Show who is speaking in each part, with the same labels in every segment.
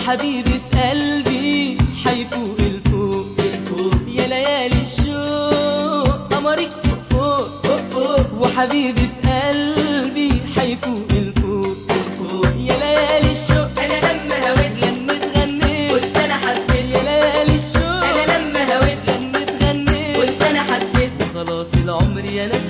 Speaker 1: وحبيبي في قلبي حيفوق الفوق الفوق يا ليالي الشوق قمرك فوق فوق فوق وحبيبي في قلبي حيفوق الفوق الفوق يا ليالي الشوق
Speaker 2: انا لما هويت
Speaker 1: غنيت غنيت
Speaker 2: قلت انا حبيت
Speaker 1: يا ليالي الشوق
Speaker 2: انا لما هويت
Speaker 1: غنيت غنيت
Speaker 2: قلت انا حبيت
Speaker 1: خلاص العمر يا ناس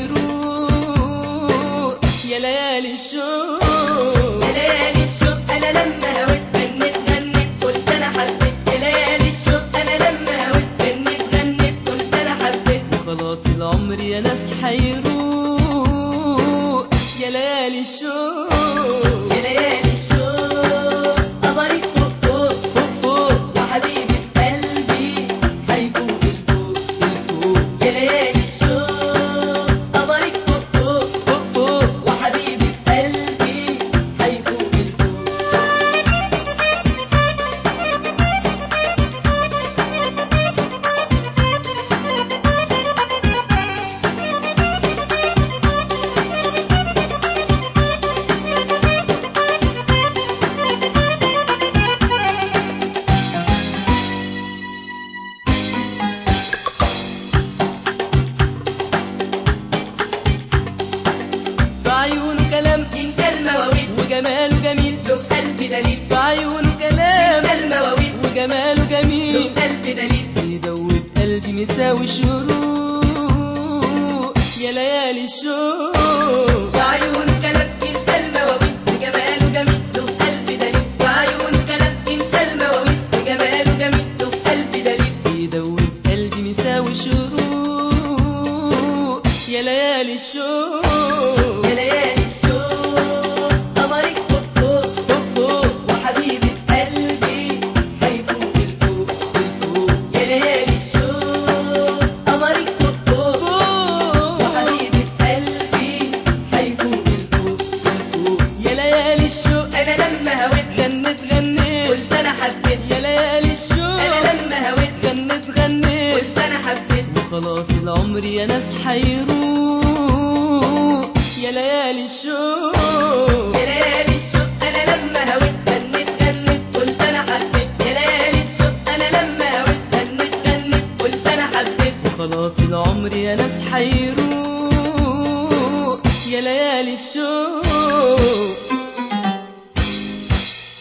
Speaker 1: حيروق يا ليالي الشوق
Speaker 2: يا ليالي الشوق انا لما هويت غنيت غنيت قلت انا حبيت يا ليالي الشوق انا لما هويت غنيت غنيت قلت انا حبيت
Speaker 1: خلاص العمر يا ناس حيروق يا ليالي الشوق
Speaker 2: يا ليالي الشوق قمرك فوق فوق
Speaker 1: فوق فوق
Speaker 2: وحبيبي في قلبي هيفوق الفوق
Speaker 1: الفوق
Speaker 2: يا ليالي الشوق قمرك فوق فوق
Speaker 1: فوق فوق
Speaker 2: وحبيبي في قلبي هيفوق الفوق
Speaker 1: في عيونه كلام
Speaker 2: انت المواويل
Speaker 1: وجماله جميل
Speaker 2: له قلبي دليل
Speaker 1: في عيونه كلام
Speaker 2: انت المواويل
Speaker 1: وجماله
Speaker 2: له
Speaker 1: جميل
Speaker 2: قلبي دليل
Speaker 1: يدوب قلبي مساوي شروق يا ليالي الشوق
Speaker 2: وعيون كلام انت المواويل وجماله جميل له قلبي دليل وعيون كلام انت المواويل وجماله جميل له قلبي دليل
Speaker 1: يدوب قلبي مساوي شروق يا ليالي الشوق
Speaker 2: يا ليالي الشوق قمرك فوق فوق
Speaker 1: فوق فوق
Speaker 2: وحبيبي في قلبي هيفوق الفوق
Speaker 1: الفوق
Speaker 2: يا ليالي الشوق قمرك فوق فوق
Speaker 1: فوق
Speaker 2: وحبيبي في قلبي هيفوق الفوق
Speaker 1: الفوق يا ليالي الشوق
Speaker 2: انا لما هويت
Speaker 1: غنيت غنيت
Speaker 2: قلت انا حبيت
Speaker 1: يا ليالي الشوق
Speaker 2: انا لما هويت
Speaker 1: غنيت غنيت
Speaker 2: قلت انا حبيت
Speaker 1: وخلاص العمر يا ناس حيروق يا ليالي الشوق
Speaker 2: يا ليالي الشوق انا لما هويت غنيت غنيت قلت انا حبيت يا ليالي الشوق انا لما هويت غنيت غنيت قلت انا حبيت
Speaker 1: خلاص العمر يا ناس حيروق يا ليالي الشوق